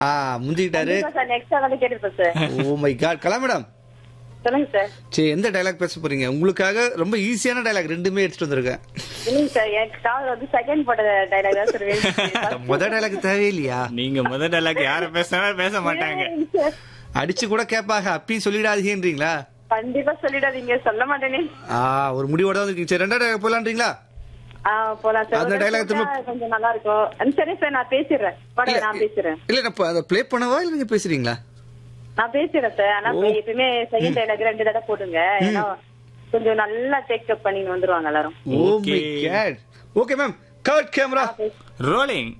ஆ முந்திக்கிட்டாரு sir next வந்து கேட்டுருப்பேன் sir oh my god Kala madam சொல்லுங்க சார் சரி எந்த டைலாக் பேச போறீங்க உங்களுக்காக ரொம்ப ஈஸியான டைலாக் ரெண்டுமே எடுத்துட்டு வந்திருக்கேன் இல்லைங்க சார் எனக்கு கால் வந்து செகண்ட் போட்ட டைலாக் தான் சார் வேணும் முத டைலாக் தேவையில்லையா நீங்க முத டைலாக் யார பேசினாலும் பேச மாட்டாங்க சார் அடிச்சு கூட கேட்பாங்க அப்பயும் சொல்லிடாதீங்கன்றீங்களா கண்டிப்பா சொல்லிடாதீங்க சொல்ல மாட்டேனே ஆ ஒரு முடிவோட தான் இருக்கீங்க சரி ரெண்டாவது டைலாக் போலான்றீங்களா ஆ போலாம் சார் அந்த ஒரு dialogue நிமிஷம் திரும்ப- கொஞ்சம் நல்லா இருக்கும் அஹ் சரி சார் நான் பேசிடுறேன் வாங்க, நான் பேசுறேன் இல்ல நான் இப்ப அதை ப்ளே பண்ணவா இல்ல நீங்க பேசுறீங்களா நான் பேசுறேன் சார் ஆனா ஓ. எப்பயுமே செகண்ட் டைலாக் ரெண்டு தடவை போடுங்க ஏன்னா கொஞ்சம் நல்லா டேக்கப் பண்ணிட்டு வந்துருவாங்க எல்லாரும் oh my Okay. God okay ma'am cut camera rolling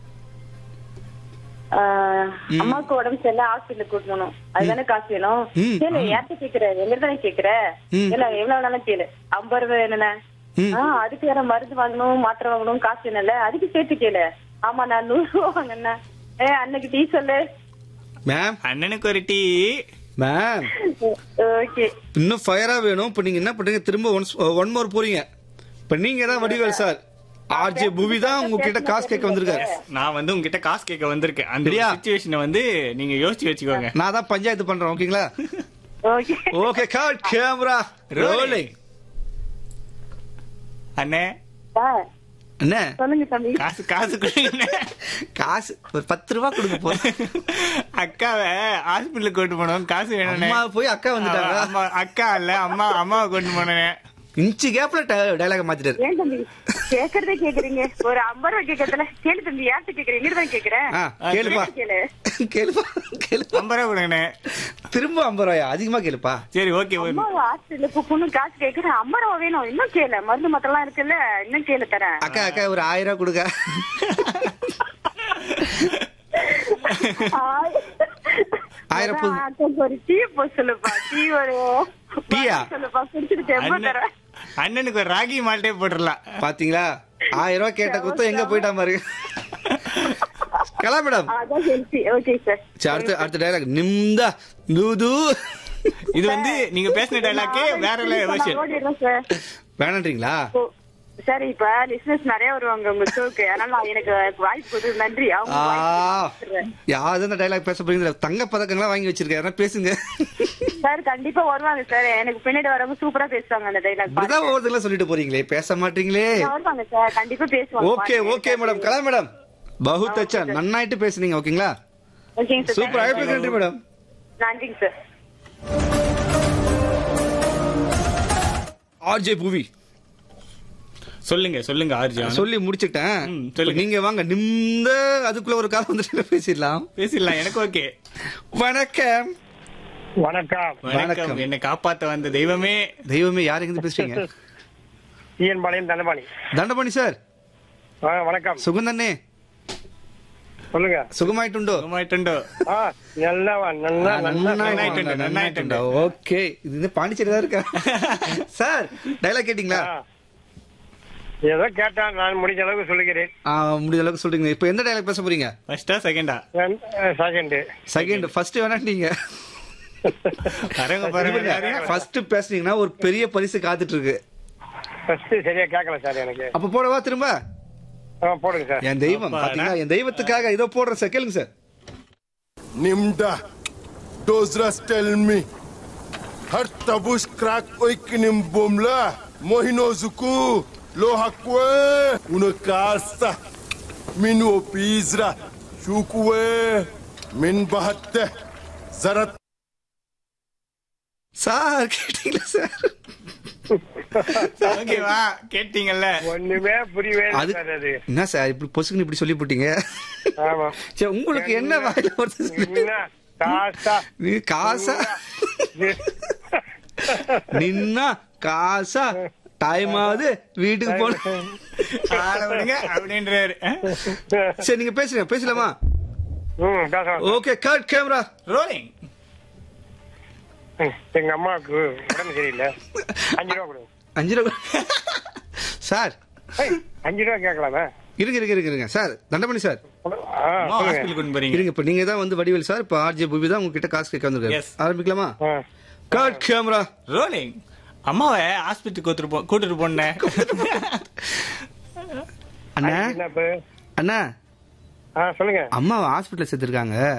ஆஹ் அம்மாவுக்கு உடம்பு சரியில்லை ஹாஸ்பிட்டலுக்கு கூட்டு போகணும் அதுதானே காசு வேணும் ம். கேளு யார்கிட்ட கேக்குற எங்க தானே கேக்குற ம். இல்ல எவ்வளவு வேணாலும் கேளு ஐம்பது ரூபாய் என்னென்ன ம். ஆஹ் அதுக்கு வேற மருந்து வாங்கணும் மாத்திரை வாங்கணும் காசு என்னல அதுக்கு சேர்த்து கேளு ஆமா நான் நூறு ரூபா வாங்கினேன் ஏ அன்னைக்கு டீ சொல்லு மேம் அண்ணனுக்கு ஒரு டீ மேம் ஓகே இன்னும் ஃபயரா வேணும் இப்ப நீங்க என்ன பண்றீங்க திரும்ப ஒன்ஸ் ஒன் மோர் போறீங்க இப்ப நீங்க தான் வடிவேல் சார் ஆர்ஜே புவி தான் உங்ககிட்ட காசு கேட்க வந்திருக்காரு நான் வந்து உங்ககிட்ட காசு கேட்க வந்திருக்கேன் அந்த சரியா? சுச்சுவேஷனை வந்து நீங்க யோசிச்சு வச்சுக்கோங்க நான் தான் பஞ்சாயத்து பண்றேன் ஓகேங்களா okay okay cut camera rolling அண்ணே சார் என்ன சொல்லுங்க தம்பி காசு காசு கொடுங்க காசு ஒரு பத்து ரூபா கொடுங்க போதும் அக்காவை ஹாஸ்பிட்டலுக்கு கூட்டு போனோம் காசு வேணும்னே அம்மா போய் அக்கா வந்துட்டாங்க அம்மா அக்கா இல்ல அம்மா அம்மாவை கூட்டு போனேன் இன்ச்சு கேப்ல டைலாக மாத்திட்டாரு ஏன் தம்பி கேக்குறதே கேக்குறீங்க ஒரு ஐம்பது ரூபாய் கேக்குறதுல கேளு தம்பி யார்கிட்ட கேக்குறீங்க இங்க தான் கேக்குறேன் ஆ கேளுப்பா கேளு கேளுப்பா கேளுப்பா ஐம்பது ரூபா கொடுங்கண்ணே திரும்ப ஐம்பது ரூபாயா அதிகமா கேளுப்பா சரி ஓகே அம்மா ஹாஸ்பிட்டலுக்கு பொண்ணு காசு கேக்குறேன் ஐம்பது ரூபா வேணும் இன்னும் கேளு மருந்து மத்தெல்லாம் இருக்குல்ல இன்னும் கேளு தரேன் அக்கா அக்கா ஒரு ஆயிரம் ரூபா கொடுங்க ஆயிரம் பு- அக்காக்கு ஒரு டீ போ சொல்லுப்பா டீ ஒரு டீயா? சொல்லுப்பா குடிச்சிட்டு தெம்ப தரேன் அண்ணனுக்கு ஒரு ராகி மால்ட்டே போட்டுடலாம் பாத்தீங்களா ஆயிரம் ரூபாய் கேட்ட குத்தம் எங்க போயிட்டா பாருங்க கலா மேடம் அதான் ஹெல்த்தி ஓகே சார் சரி, அடுத்த அடுத்த டைலாக் நிம்தா தூது இது வந்து நீங்க பேசின டைலாக்கே வேற வெர்ஷன் ஓடிடுறேன் சார் வேணான்றீங்களா ஓ, சரி இப்ப லிஸ்னஸ் நிறைய வருவாங்க உங்க ஷோக்கு அதனால நான் எனக்கு வாய்ப்பு கொடுத்து நன்றி அவங்க ஆ வாய்ப்பு கொடுத்துறேன். யாரு இந்த டைலாக் பேச போறீங்க தங்க பதக்கங்களாம் வாங்கி வச்சிருக்கேன் யாரா பேசுங்க சார் கண்டிப்பா வருவாங்க சார் எனக்கு பின்னாடி வரவங்க சூப்பரா பேசுவாங்க அந்த டைலாக் இப்படிதான் ஒவ்வொருத்தங்களும் சொல்லிட்டு போறீங்களே பேச மாட்டீங்களே வருவாங்க சார் கண்டிப்பா பேசுவாங்க okay okay madam Kala madam பகுத் அச்சா நன்னாயிட்டு பேசுனீங்க ஓகேங்களா ஓகேங்க சார் சூப்பர் அழைப்புக்கு நன்றி மேடம் நன்றிங்க சார் ஆர்ஜே புவி சொல்லுங்க சொல்லுங்க ஆர்ஜி சொல்லி முடிச்சிட்டேன் ம், சொல்லுங்க. இப்ப நீங்க வாங்க நிம்த அதுக்குள்ள ஒரு காலம் வந்துட்டு பேசிடலாம் பேசிடலாம் எனக்கு ஓகே வணக்கம் வணக்கம் வணக்கம் வணக்கம். என்னை காப்பாத்த வந்த தெய்வமே தெய்வமே யார் எங்க பேசுறீங்க டிஎன் பாளையம் தண்டபாணி தண்டபாணி சார் ஆ, வணக்கம் சுகந்தண்ணே சொல்லுங்க சுகமாயிட்டுண்டோ சுகமாயிட்டுண்டோ ஆ நல்லா வா, நல்லா நல்லா நன்னாயிட்டுண்டு, நன்னாயிட்டுண்டு. ஓகே இது வந்து பாண்டிச்சேரி தான் இருக்கா சார் டைலாக் கேட்டீங்களா ஆ. ஏதோ கேட்டான் நான் முடிஞ்ச அளவுக்கு சொல்லுகிறேன் ஆ, முடிஞ்ச அளவுக்கு சொல்றீங்க இப்போ எந்த டைலாக் பேச போறீங்க ஃபர்ஸ்டா செகண்டா செகண்ட் செகண்ட் ஃபர்ஸ்ட் வேணாட்டீங்க பாருங்க பாருங்க எல்லாரையும். ஃபர்ஸ்ட் பேசுனீங்கன்னா ஒரு பெரிய பரிசு காத்துட்டு இருக்கு ஃபர்ஸ்ட் சரியா கேட்கல சார் எனக்கு அப்ப போடவா திரும்ப ஆ, போடுங்க சார் என் தெய்வம் அப்பாடா. பாத்தீங்களா என் தெய்வத்துக்காக இதோ போடுறேன் சார் கேளுங்க sir Nimda. Dozras tell me. Har tabush crack oikinim bomla. Mohino zuku. Lo hakwe. Uno kasta. Min opizra. Shukwe. Min bahatte. Zarat. Sir கேட்டீங்களா சார் ஓகேவா கேட்டீங்கல்ல ஒண்ணுமே புரியவே இல்லை அது சார் அது என்ன சார் இப்படி பொசுக்குன்னு இப்படி சொல்லி போட்டீங்க ஆமா சரி உங்களுக்கு என்ன வாயில வருது சொல்லுங்க. என்ன? காசா நீ காசா நின்னா காசா டைம் ஆகுது வீட்டுக்கு போன ஆள விடுங்க அப்படின்றாரு சரி நீங்க பேசுங்க பேசலாமா ம் பேசலாம் ஓகே கட் கேமரா ரோலிங் ம், எங்க அம்மாவுக்கு உடம்பு சரியில்லை அஞ்சு ரூபா கொடுங்க அஞ்சு ரூபா சார் ஏய், அஞ்சு ரூபா கேட்கலாமே இருங்க இருங்க இருங்க இருங்க சார் தண்டமணி சார் ஆ, அம்மா சொல்லுங்க ஹாஸ்பிட்டல் கொண்டு போறீங்க இருங்க இப்ப நீங்க தான் வந்து வடிவேல் சார் இப்ப ஆர்ஜே புபி தான் உங்ககிட்ட காசு கேட்க வந்திருக்காரு Yes. ஆரம்பிக்கலாமா ஆ. கட் கேமரா ரோலிங் அம்மாவை ஹாஸ்பிட்டல் கூட்டிட்டு போ கூட்டிட்டு போனேன் அண்ணா என்னப்பு அண்ணா ஆ சொல்லுங்க அம்மா ஹாஸ்பிட்டல் சேர்த்திருக்காங்க